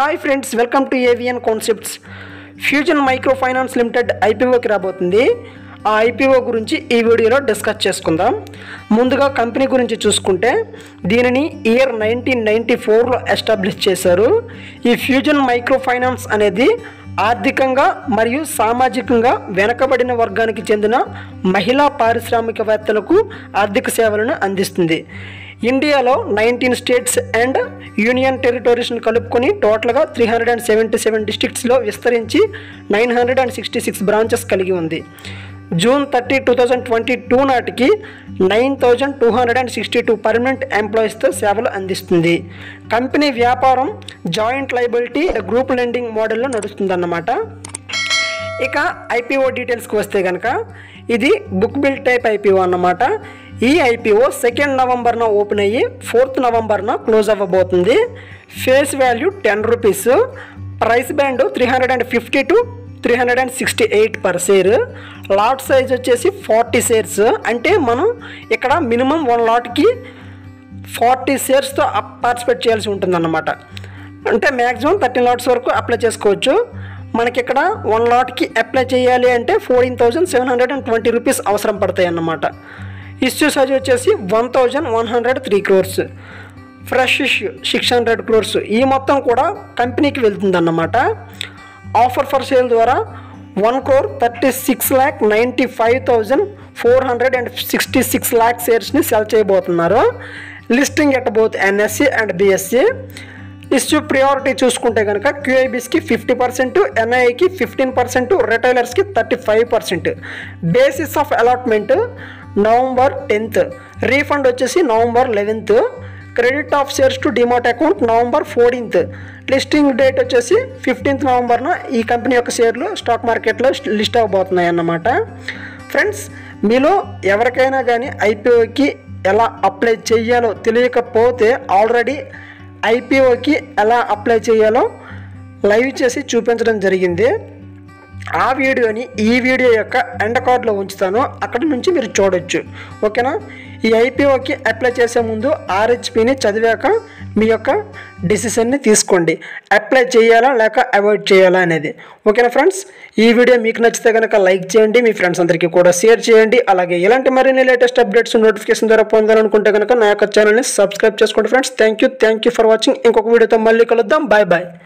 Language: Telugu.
hi friends welcome to AVN concepts Fusion Micro Finance Limited ఐపీఓకి రాబోతుంది ఆ ఐపీఓ గురించి ఈ వీడియోలో డిస్కస్ చేసుకుందాం ముందుగా కంపెనీ గురించి చూసుకుంటే దీనిని ఇయర్ నైన్టీన్ నైంటీ ఫోర్లో ఎస్టాబ్లిష్ చేశారు ఈ ఫ్యూజన్ మైక్రో ఫైనాన్స్ అనేది ఆర్థికంగా మరియు సామాజికంగా వెనకబడిన వర్గానికి చెందిన మహిళా పారిశ్రామికవేత్తలకు ఆర్థిక సేవలను అందిస్తుంది ఇండియాలో నైన్టీన్ స్టేట్స్ అండ్ యూనియన్ టెరిటరీస్ని కలుపుకొని టోటల్గా three hundred and seventy seven డిస్ట్రిక్ట్స్లో విస్తరించి nine hundred and sixty six branches కలిగి ఉంది June thirty two thousand twenty two నాటికి nine thousand two hundred and sixty two permanent ఎంప్లాయీస్తో సేవలు అందిస్తుంది కంపెనీ వ్యాపారం జాయింట్ లైబిలిటీ గ్రూప్ లెండింగ్ మోడల్లో నడుస్తుందన్నమాట ఇక ఐపీఓ డీటెయిల్స్కి వస్తే కనుక ఇది బుక్ బిల్ టైప్ ఐపీఓ అన్నమాట ఈ ఐపీఓ సెకండ్ నవంబర్న ఓపెన్ అయ్యి ఫోర్త్ నవంబర్న క్లోజ్ అవ్వబోతుంది face value ten rupees price band three hundred and fifty to three hundred and sixty eight per share lot size వచ్చేసి ఫార్టీ షేర్స్ అంటే మనం ఇక్కడ మినిమం వన్ లాట్కి ఫార్టీ షేర్స్తో పార్టిసిపేట్ చేయాల్సి ఉంటుందన్నమాట అంటే మ్యాక్సిమం థర్టీన్ లాట్స్ వరకు అప్లై చేసుకోవచ్చు మనకి ఇక్కడ వన్ లాట్కి అప్లై చేయాలి అంటే fourteen thousand seven hundred and twenty rupees అవసరం పడతాయి అన్నమాట ఇష్యూ సైజ్ వచ్చేసి one thousand one hundred three crores fresh issue six hundred crores ఈ మొత్తం కూడా కంపెనీకి వెళ్తుందన్నమాట ఆఫర్ ఫర్ సేల్ ద్వారా one crore thirty six lakh ninety five thousand four hundred and sixty six lakh షేర్స్ని సెల్ చేయబోతున్నారు listing at both NSE and BSE issue priority చూసుకుంటే కనుక క్యూఐబీస్కి ఫిఫ్టీ పర్సెంట్ ఎన్ఐకి ఫిఫ్టీన్ పర్సెంట్ రిటైలర్స్కి thirty five percent basis of allotment November tenth refund వచ్చేసి November eleventh credit of shares to demat account November fourteenth listing date వచ్చేసి ఫిఫ్టీన్త్ నవంబర్న ఈ కంపెనీ యొక్క షేర్లు స్టాక్ మార్కెట్లో లిస్ట్ అవ్వబోతున్నాయి అన్నమాట ఫ్రెండ్స్ మీలో ఎవరికైనా కానీ ఐపీఓకి ఎలా అప్లై చేయాలో తెలియకపోతే ఆల్రెడీ ఐపీఓకి ఎలా అప్లై చేయాలో లైవ్ చేసి చూపించడం జరిగింది ఆ వీడియోని ఈ వీడియో యొక్క ఎండ కార్డులో ఉంచుతాను అక్కడ నుంచి మీరు చూడొచ్చు ఓకేనా ఈ ఐపీఓకి అప్లై చేసే ముందు ఆర్హెచ్పిని చదివాక మీ యొక్క డిసిషన్ని తీసుకోండి అప్లై చేయాలా లేక అవాయిడ్ చేయాలా అనేది ఓకేనా ఫ్రెండ్స్ ఈ వీడియో మీకు నచ్చితే కనుక లైక్ చేయండి మీ ఫ్రెండ్స్ అందరికీ కూడా షేర్ చేయండి అలాగే ఇలాంటి మరిన్ని లేటెస్ట్ అప్డేట్స్ నోటిఫికేషన్ ద్వారా పొందాలనుకుంటే కనుక నా యొక్క ఛానల్ని సబ్స్క్రైబ్ చేసుకోండి friends thank you thank you for watching ఇంకొక వీడియోతో మళ్ళీ కలుద్దాం బాయ్ బాయ్